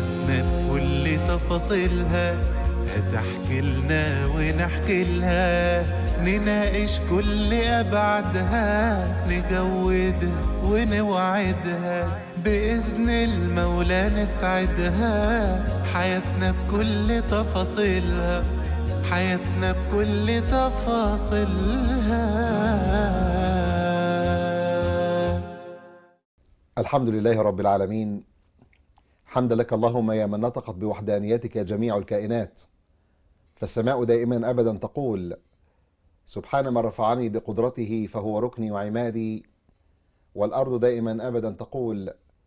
حياتنا بكل تفاصيلها هتحكي لنا ونحكي لها نناقش كل أبعادها نجودها ونوعدها بإذن المولى نسعدها حياتنا بكل تفاصيلها حياتنا بكل تفاصيلها الحمد لله رب العالمين حمد لك اللهم يا من نطقت بوحدانيتك جميع الكائنات فالسماء دائما أبدا تقول سبحان من رفعني بقدرته فهو ركني وعمادي والأرض دائما أبدا تقول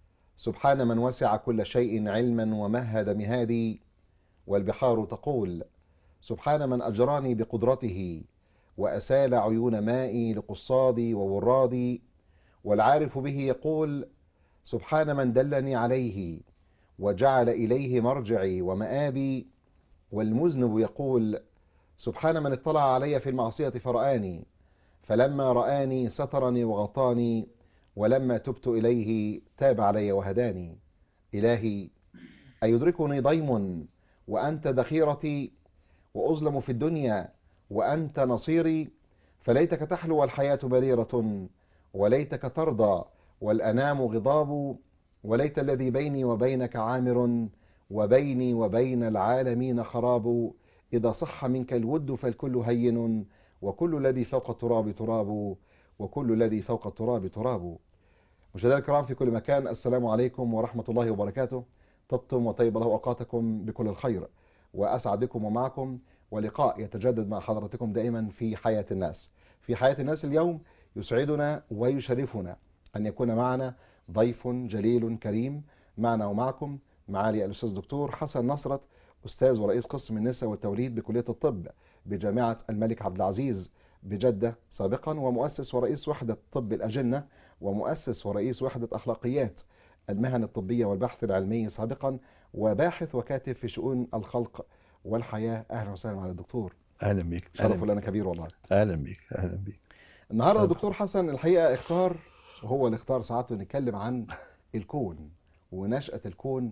سبحان من وسع كل شيء علما ومهد مهادي والبحار تقول سبحان من أجراني بقدرته وأسال عيون مائي لقصادي وورادي والعارف به يقول سبحان من دلني عليه وجعل إليه مرجعي ومآبي والمذنب يقول سبحان من اطلع علي في المعصية فرآني فلما رآني سترني وغطاني ولما تبت إليه تاب علي وهداني إلهي أيدركني ضيم وأنت ذخيرتي وأظلم في الدنيا وأنت نصيري فليتك تحلو الحياة بريرة وليتك ترضى والأنام غضاب وليت الذي بيني وبينك عامر وبيني وبين العالمين خراب إذا صح منك الود فالكل هين وكل الذي فوق التراب تراب وكل الذي فوق التراب تراب مشاهدينا الكرام في كل مكان السلام عليكم ورحمة الله وبركاته طبتم وطيب الله أوقاتكم بكل الخير وأسعد بكم ومعكم ولقاء يتجدد مع حضراتكم دائما في حياة الناس في حياة الناس اليوم يسعدنا ويشرفنا أن يكون معنا ضيف جليل كريم معنا ومعكم معالي الأستاذ دكتور حسن نصرت أستاذ ورئيس قسم النساء والتوليد بكلية الطب بجامعة الملك عبد العزيز بجدة سابقا ومؤسس ورئيس وحدة طب الأجنة ومؤسس ورئيس وحدة أخلاقيات المهن الطبية والبحث العلمي سابقا وباحث وكاتب في شؤون الخلق والحياة أهلا وسهلا على الدكتور اهلا بيك شرف لنا كبير والله اهلا بيك اهلا بيك النهارده طبعا. دكتور حسن الحقيقه اختار وهو اللي اختار ساعته نتكلم عن الكون ونشأة الكون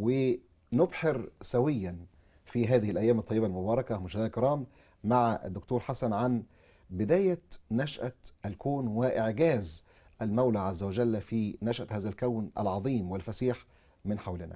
ونبحر سويا في هذه الايام الطيبه المباركه مشاهدينا الكرام مع الدكتور حسن عن بدايه نشأة الكون واعجاز المولى عز وجل في نشأة هذا الكون العظيم والفسيح من حولنا.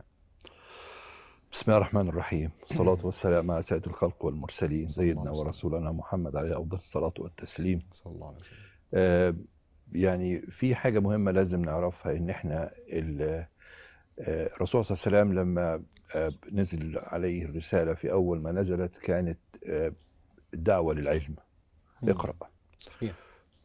بسم الله الرحمن الرحيم الصلاة والسلام على سيد الخلق والمرسلين صلى الله سيدنا عليه وسلم. ورسولنا محمد عليه أفضل الصلاة والتسليم صلى الله عليه وسلم. آه، يعني في حاجة مهمة لازم نعرفها إن إحنا ال- آه، الرسول صلى الله عليه وسلم لما آه، نزل عليه الرسالة في أول ما نزلت كانت آه، الدعوة للعلم اقرأ صحيح.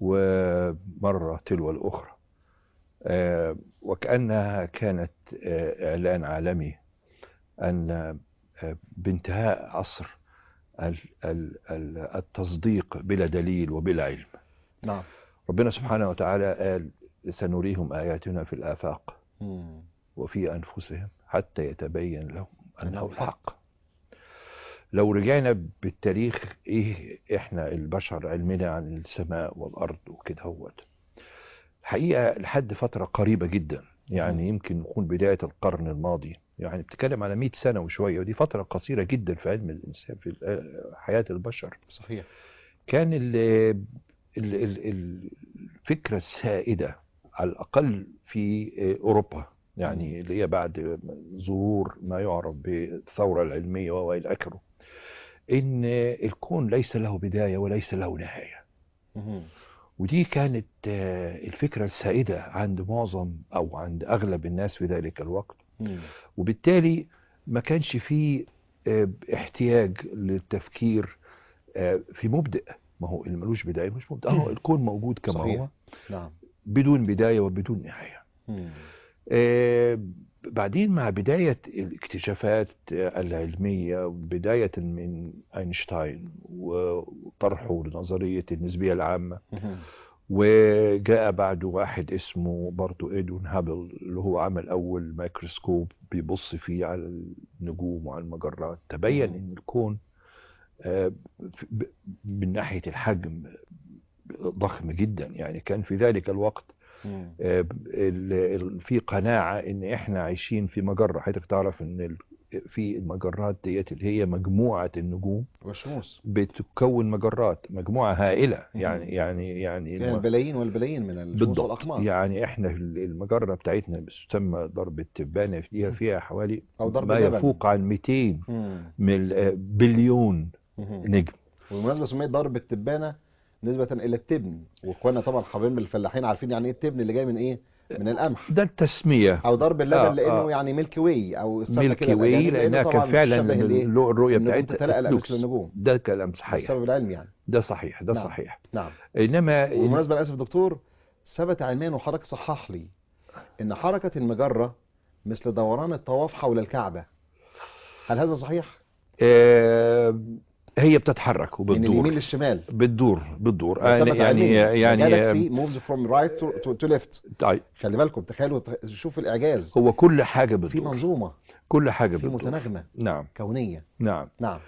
ومرة تلو الأخرى آه، وكأنها كانت آه، إعلان عالمي أن آه، بانتهاء عصر ال- ال- ال- التصديق بلا دليل وبلا علم نعم. ربنا سبحانه وتعالى قال سنريهم آياتنا في الآفاق مم. وفي أنفسهم حتى يتبين لهم أنه أنه الحق. الحق لو رجعنا بالتاريخ إيه إحنا البشر علمنا عن السماء والأرض وكده هوت الحقيقة لحد فترة قريبة جدا يعني مم. يمكن نكون بداية القرن الماضي يعني بتتكلم على 100 سنة وشوية ودي فترة قصيرة جدا في علم الإنسان في ال- حياة البشر صحيح. كان ال ال ال الفكرة السائدة على الأقل في أوروبا يعني اللي هي بعد ظهور ما يعرف بالثورة العلمية وإلى آخره إن الكون ليس له بداية وليس له نهاية مم. ودي كانت آه، الفكرة السائدة عند معظم أو عند أغلب الناس في ذلك الوقت مم. وبالتالي ما كانش فيه آه، احتياج للتفكير آه، في مبدأ ما هو اللي ملوش بداية مش مبدأ اهو الكون موجود كما صحيح. هو نعم. بدون بداية وبدون نهاية مم. آه، بعدين مع بداية الاكتشافات آه، العلمية بداية من أينشتاين وطرحه لنظرية النسبية العامة مم. وجاء بعده واحد اسمه برضو إدوين هابل اللي هو عمل أول ميكروسكوب بيبص فيه على النجوم وعلى المجرات تبين مم. إن الكون آه، ب- من ناحية الحجم ضخم جدا يعني كان في ذلك الوقت مم. آه، ال- ال- في قناعة ان احنا عايشين في مجرة حضرتك تعرف ان ال- في المجرات ديت اللي هي مجموعة النجوم والشموس بتكون مجرات مجموعة هائلة مم. يعني يعني يعني فيها الم- البلايين والبلايين من الشموس بالضبط والأقمار يعني احنا ال- المجرة بتاعتنا بتسمى ضرب التبانة فيها مم. فيها حوالي أو ضرب ما الجبل. يفوق عن 200 مم. من ال- بليون مم. نجم وبالمناسبة سميت ضرب التبانة نسبة إلى التبن واخواننا طبعا حبايبنا الفلاحين عارفين يعني ايه التبن اللي جاي من ايه من القمح ده التسمية او ضرب اللبن آه، لانه آه. يعني ميلكي واي او السمنة ميلكي كده واي الأجانب، لانها طبعاً كان فعلا بتشبه الإيه؟ اللو- الرؤية النجوم بتاعتها تتلألأ فلوكس. مثل النجوم ده كلام صحيح السبب العلمي يعني ده صحيح ده نعم. صحيح نعم انما وبالمناسبة أنا آسف دكتور ثبت علميا وحضرتك صحح لي إن حركة المجرة مثل دوران الطواف حول الكعبة هل هذا صحيح؟ آه، هي بتتحرك من اليمين وبتدور للشمال بتدور بتدور ده ثبت يعني علميا يعني جالاكسي موفز فروم رايت تو ليفت طيب خلي بالكم تخيلوا شوف الإعجاز هو كل حاجة في بتدور منظومة كل حاجة في بتدور متناغمة نعم كونية نعم نعم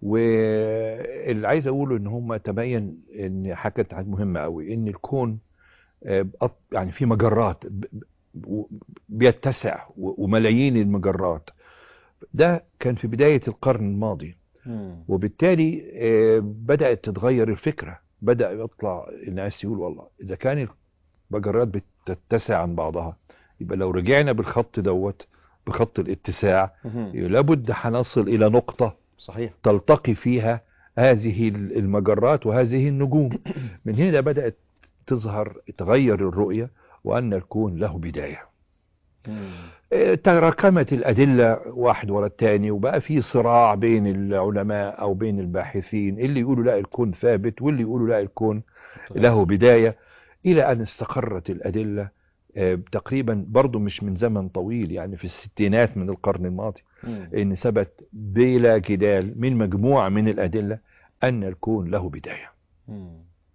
واللي عايز اقوله ان هم تبين ان حاجه كانت مهمه قوي ان الكون آه، بأط- يعني في مجرات ب- ب- و- بيتسع و- وملايين المجرات ده كان في بدايه القرن الماضي مم. وبالتالي آه، بدات تتغير الفكره بدا يطلع الناس يقول والله اذا كان المجرات بتتسع عن بعضها يبقى لو رجعنا بالخط دوت بخط الاتساع مهم. لابد هنصل الى نقطه صحيح تلتقي فيها هذه المجرات وهذه النجوم من هنا بدأت تظهر تغير الرؤية وأن الكون له بداية مم. اه، تراكمت الأدلة واحد ورا الثاني وبقى في صراع بين العلماء أو بين الباحثين اللي يقولوا لا الكون ثابت واللي يقولوا لا الكون له بداية إلى أن استقرت الأدلة اه، تقريبا برضو مش من زمن طويل يعني في الستينات من القرن الماضي مم. ان ثبت بلا جدال من مجموعة من الأدلة أن الكون له بداية مم.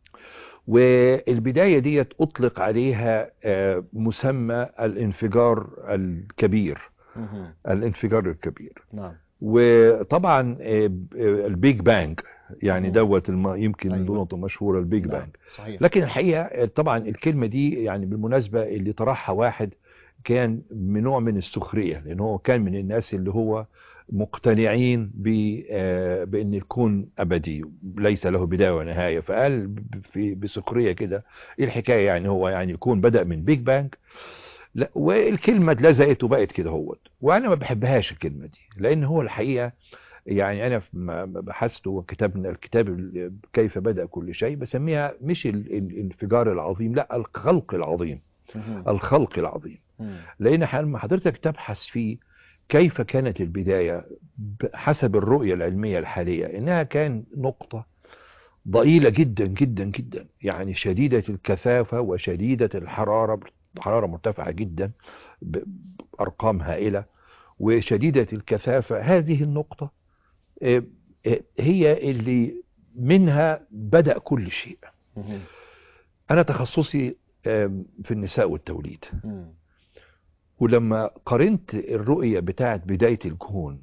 والبداية ديت أطلق عليها آه، مسمى الانفجار الكبير مهم. الانفجار الكبير نعم وطبعا آه، ب- آه، البيج بانج يعني مم. دوت الم- يمكن أيوة. النقطة المشهورة البيج نعم. بانج صحيح لكن الحقيقة آه، طبعا الكلمة دي يعني بالمناسبة اللي طرحها واحد كان من نوع من السخرية لأن هو كان من الناس اللي هو مقتنعين ب- آه، بأن الكون أبدي ليس له بداية ونهاية فقال ب- في بسخرية كده إيه الحكاية يعني هو يعني الكون بدأ من بيج بانج لا والكلمة اتلزقت وبقت كده هوت وأنا ما بحبهاش الكلمة دي لأن هو الحقيقة يعني أنا ما ما بحثت وكتبنا الكتاب ال- كيف بدأ كل شيء بسميها مش ال- ال- الانفجار العظيم لا الخلق العظيم مهم. الخلق العظيم مم. لان ح- لما حضرتك تبحث في كيف كانت البدايه ب- حسب الرؤيه العلميه الحاليه انها كان نقطه ضئيله جدا جدا جدا يعني شديده الكثافه وشديده الحراره حراره مرتفعه جدا ب- بارقام هائله وشديده الكثافه هذه النقطه آه، آه، هي اللي منها بدا كل شيء مهم. انا تخصصي آه، في النساء والتوليد مم. ولما قارنت الرؤية بتاعت بداية الكون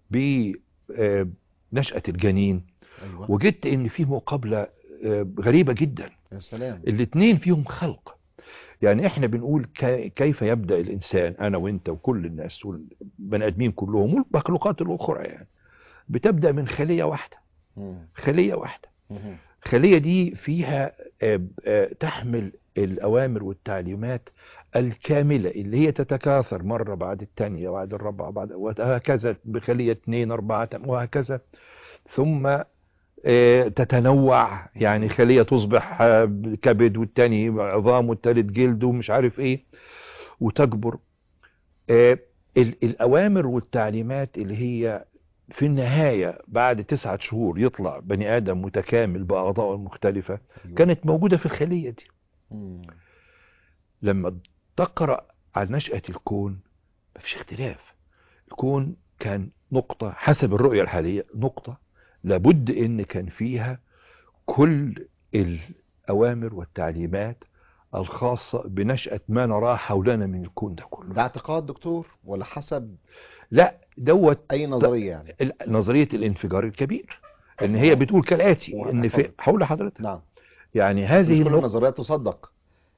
بنشأة الجنين ايوه وجدت ان في مقابلة آه، غريبة جدا يا سلام الاتنين فيهم خلق يعني احنا بنقول كي- كيف يبدأ الانسان انا وانت وكل الناس والبني ادمين كلهم والمخلوقات الاخرى يعني بتبدأ من خلية واحدة مم. خلية واحدة مهم. الخلية دي فيها آه، آه، تحمل الأوامر والتعليمات الكاملة اللي هي تتكاثر مرة بعد الثانية بعد الرابعة بعد وهكذا بخلية اثنين أربعة وهكذا ثم آه، تتنوع يعني خلية تصبح آه، كبد والتاني عظام والتالت جلد ومش عارف ايه وتكبر آه، ال- الأوامر والتعليمات اللي هي في النهاية بعد تسعة شهور يطلع بني آدم متكامل بأعضائه المختلفة أيوة. كانت موجودة في الخلية دي مم. لما تقرأ عن نشأة الكون مفيش اختلاف الكون كان نقطة حسب الرؤية الحالية نقطة لابد ان كان فيها كل الأوامر والتعليمات الخاصة بنشأة ما نراه حولنا من الكون ده كله ده اعتقاد دكتور ولا حسب لا دوت اي نظريه يعني ال- نظرية الانفجار الكبير ان هي بتقول كالآتي واحد ان في اتفضل. حول حضرتك نعم يعني مش هذه كل النقطة النظريات تصدق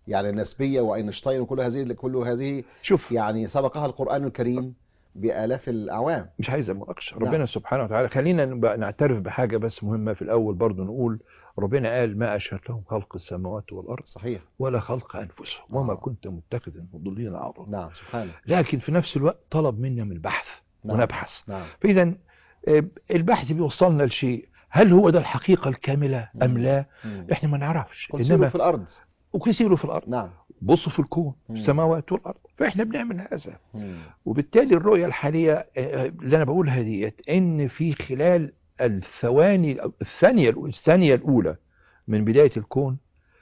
يعني النسبيه واينشتاين وكل هذه كل هذه شوف يعني سبقها القران الكريم بالاف الاعوام مش عايز مناقشه نعم. ربنا سبحانه وتعالى خلينا نبقى نعترف بحاجه بس مهمه في الاول برضو نقول ربنا قال ما اشهدتهم خلق السماوات والارض صحيح ولا خلق انفسهم وما آه. كنت متخذ المضلين عضدا نعم سبحانه لكن في نفس الوقت طلب منا من البحث نعم. ونبحث نعم فاذا آه، البحث بيوصلنا لشيء هل هو ده الحقيقه الكامله ام مم. لا مم. احنا ما نعرفش قل سيروا انما في الارض وكثير في الارض نعم بصوا في الكون في مم. السماوات والارض فاحنا بنعمل هذا مم. وبالتالي الرؤية الحالية آه، اللي أنا بقولها ديت إن في خلال الثواني الثانية الثانية الأولى من بداية الكون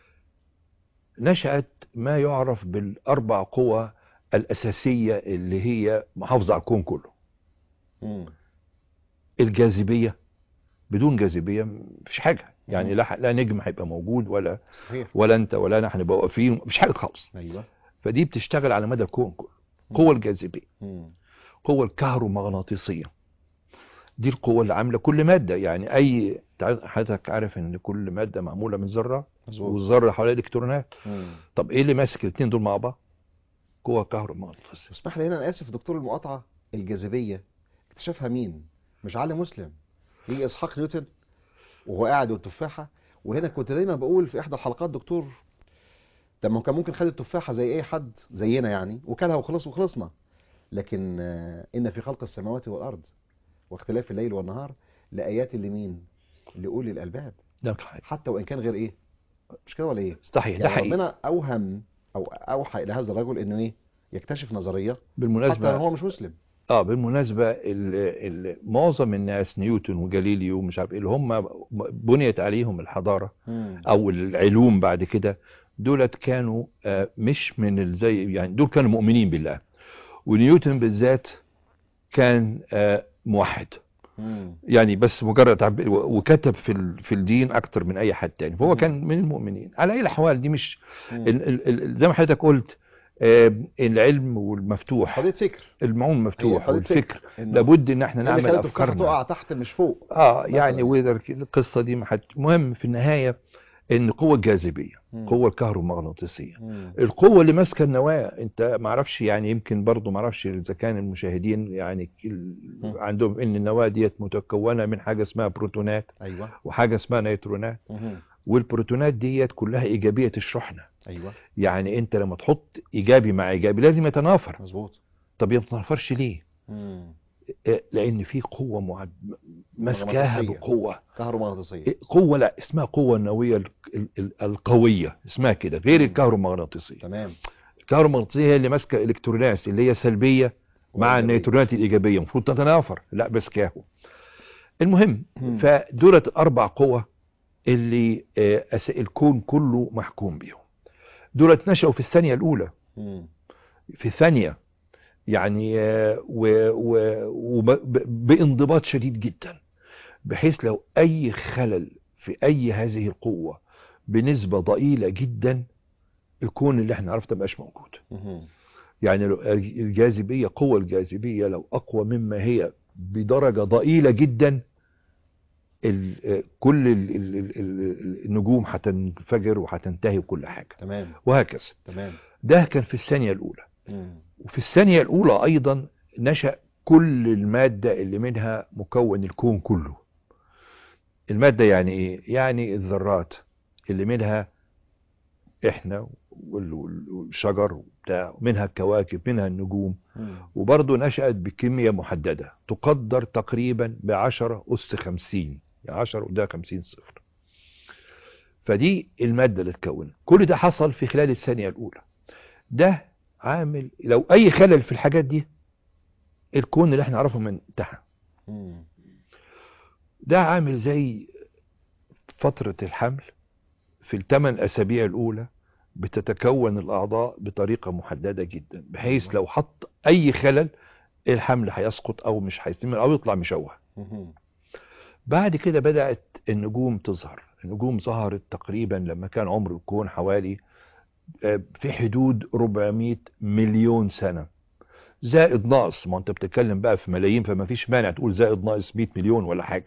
نشأت ما يعرف بالأربع قوى الأساسية اللي هي محافظة على الكون كله مم. الجاذبية بدون جاذبية مفيش حاجة يعني مم. لا لا نجم هيبقى موجود ولا صحيح ولا أنت ولا أنا هنبقى واقفين مفيش حاجة خالص ايوه فدي بتشتغل على مدى الكون كله مم. قوة الجاذبية مم. القوة الكهرومغناطيسية دي القوة اللي عاملة كل مادة يعني أي تع- حضرتك عارف إن كل مادة معمولة من ذرة مظبوط والذرة حواليها إلكترونات مم. طب إيه اللي ماسك الاتنين دول مع بعض؟ قوة كهرومغناطيسية اسمح لي هنا انا اسف دكتور المقاطعه الجاذبيه اكتشفها مين مش عالم مسلم يجي اسحاق نيوتن وهو قاعد والتفاحه وهنا كنت دايما بقول في احدى الحلقات دكتور طب ما هو كان ممكن خد التفاحه زي اي حد زينا يعني وكلها وخلص وخلصنا لكن آه، ان في خلق السماوات والارض واختلاف الليل والنهار لايات لمين لاولي الالباب ده حقيقي حتى وان كان غير ايه مش كده ولا ايه صحيح ده يعني حقيقي ربنا اوهم او اوحى الى هذا الرجل انه ايه يكتشف نظريه حتى لو بالمناسبة هو مش مسلم اه بالمناسبة ال ال معظم الناس نيوتن وجاليليو ومش عارف ايه اللي هم بنيت عليهم الحضارة او العلوم بعد كده دولت كانوا آه، مش من ال- زي يعني دول كانوا مؤمنين بالله ونيوتن بالذات كان آه، موحد مم. يعني بس مجرد عب... و- وكتب في ال... في الدين اكتر من اي حد تاني فهو مم. كان من المؤمنين على اي الاحوال دي مش مم. ال... ال... ال... زي ما حضرتك قلت آه، العلم والمفتوح قضيه فكر المعون هي مفتوح قضية والفكر إنه لابد ان احنا إيه اللي نعمل خلى التفاحة افكارنا تقع تحت مش فوق اه يعني مثلاً. وإذا القصه دي ما حد مهم في النهايه ان قوه الجاذبيه مم. قوه الكهرومغناطيسيه مم. القوه اللي ماسكه النواه انت ما اعرفش يعني يمكن برضو ما اعرفش اذا كان المشاهدين يعني ال- مم. عندهم ان النواه ديت متكونه من حاجه اسمها بروتونات ايوه وحاجه اسمها نيوترونات مم. والبروتونات ديت كلها ايجابيه الشحنه ايوه يعني انت لما تحط ايجابي مع ايجابي لازم يتنافر مظبوط طب يتنافرش ليه مم. آه، لان في قوه معد... ماسكاها مغناطيسية. بقوه كهرومغناطيسيه إيه، قوه لا اسمها قوه النوويه ال- ال- ال- القويه اسمها كده غير مم. الكهرومغناطيسيه تمام الكهرومغناطيسيه هي اللي ماسكه الكترونات اللي هي سلبيه مع وإيجابية. النيوترونات الايجابيه المفروض تتنافر لا ماسكاهم المهم مم. فدولت الاربع قوى اللي آه، أس- الكون كله محكوم بيهم دولت نشأوا في الثانيه الاولى مم. في ثانيه يعني آه، و- و- وب- ب- بانضباط شديد جدا بحيث لو اي خلل في اي هذه القوه بنسبه ضئيله جدا الكون اللي احنا عرفته مبقاش موجود مم. يعني لو الجاذبيه قوه الجاذبيه لو اقوى مما هي بدرجه ضئيله جدا ال- كل ال- ال- ال- ال- النجوم هتنفجر وهتنتهي وكل حاجه تمام وهكذا تمام ده كان في الثانيه الاولى مم. وفي الثانيه الاولى ايضا نشا كل الماده اللي منها مكون الكون كله الماده يعني ايه يعني الذرات اللي منها احنا وال- وال- والشجر وبتاع منها الكواكب منها النجوم مم. وبرضه نشأت بكمية محددة تقدر تقريبا بعشرة أس خمسين يعني عشرة وده خمسين صفر فدي المادة اللي اتكونت كل ده حصل في خلال الثانية الأولى ده عامل لو أي خلل في الحاجات دي الكون اللي احنا نعرفه من انتهى مم. ده عامل زي فترة الحمل في الثمان أسابيع الأولى بتتكون الأعضاء بطريقة محددة جدا بحيث لو حط أي خلل الحمل هيسقط أو مش هيستمر أو يطلع مشوه مم. بعد كده بدأت النجوم تظهر النجوم ظهرت تقريبا لما كان عمر الكون حوالي آه، في حدود 400 مليون سنة زائد ناقص ما انت بتتكلم بقى في ملايين فما فيش مانع تقول زائد ناقص 100 مليون ولا حاجة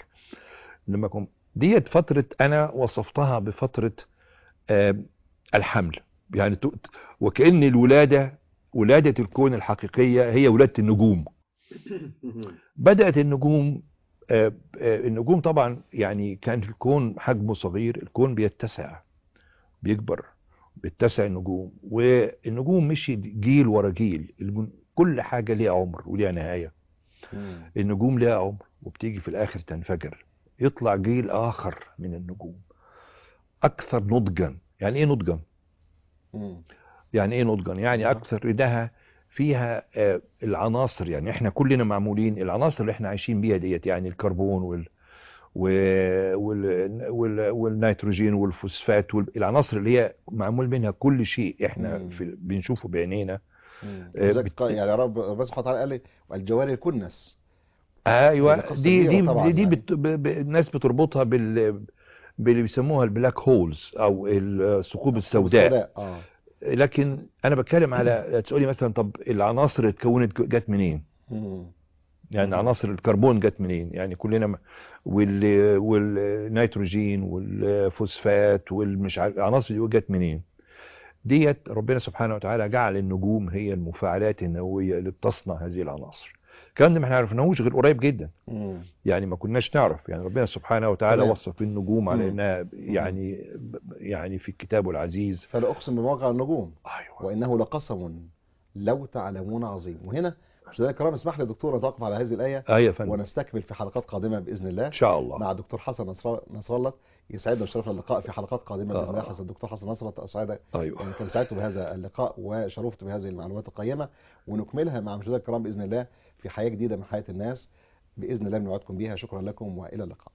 لما كم ديت فترة انا وصفتها بفترة آه، الحمل يعني ت- وكأن الولادة ولادة الكون الحقيقية هي ولادة النجوم بدأت النجوم آه، آه، النجوم طبعا يعني كان الكون حجمه صغير الكون بيتسع بيكبر بيتسع النجوم والنجوم مشي جيل ورا جيل الجن- كل حاجة ليها عمر وليها نهاية مم. النجوم ليها عمر وبتيجي في الآخر تنفجر يطلع جيل آخر من النجوم أكثر نضجا يعني إيه نضجا؟ مم. يعني إيه نضجا؟ يعني أكثر إنها فيها آه، العناصر يعني إحنا كلنا معمولين العناصر اللي إحنا عايشين بيها ديت يعني الكربون وال و- وال... وال... والنيتروجين والفوسفات والعناصر اللي هي معمول منها كل شيء احنا مم. في بنشوفه بعينينا مم. آه، وذلك بت- قال- يعني رب ربنا سبحانه وتعالى قال لي والجوار الكنس ايوه دي قصة دي كبيرة دي طبعاً دي, دي يعني. بت... ب... ب... الناس بتربطها بال باللي بيسموها البلاك هولز او الثقوب السوداء اه لكن انا بتكلم على تقولي مثلا طب العناصر اللي اتكونت جت منين مم. يعني مم. عناصر الكربون جت منين يعني كلنا م- وال والنيتروجين والفوسفات والمش عارف العناصر دي جت منين ديت ربنا سبحانه وتعالى جعل النجوم هي المفاعلات النوويه اللي بتصنع هذه العناصر الكلام ده ما احنا عرفناهوش غير قريب جدا مم. يعني ما كناش نعرف يعني ربنا سبحانه وتعالى تمام. وصف النجوم على مم. انها يعني يعني في كتابه العزيز فلا اقسم بمواقع النجوم ايوه وانه لقسم لو تعلمون عظيم وهنا مشاهدينا الكرام اسمح لي يا دكتور نتوقف على هذه الايه ايوه يا فندم ونستكمل في حلقات قادمه باذن الله ان شاء الله مع الدكتور حسن نصر نصر الله يسعدنا ويشرفنا اللقاء في حلقات قادمه باذن الله آه. حسن الدكتور حسن نصر الله اسعدك ايوه يعني كم سعدت بهذا اللقاء وشرفت بهذه المعلومات القيمه ونكملها مع مشاهدينا الكرام باذن الله في حياه جديده من حياه الناس باذن الله بنوعدكم بيها شكرا لكم والى اللقاء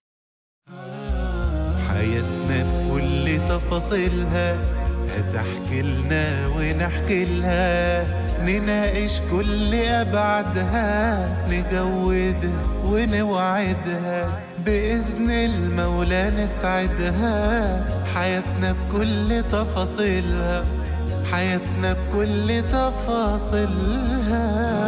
حياتنا بكل تفاصيلها هتحكي لنا ونحكي لها نناقش كل أبعادها نجودها ونوعدها بإذن المولى نسعدها حياتنا بكل تفاصيلها حياتنا بكل تفاصيلها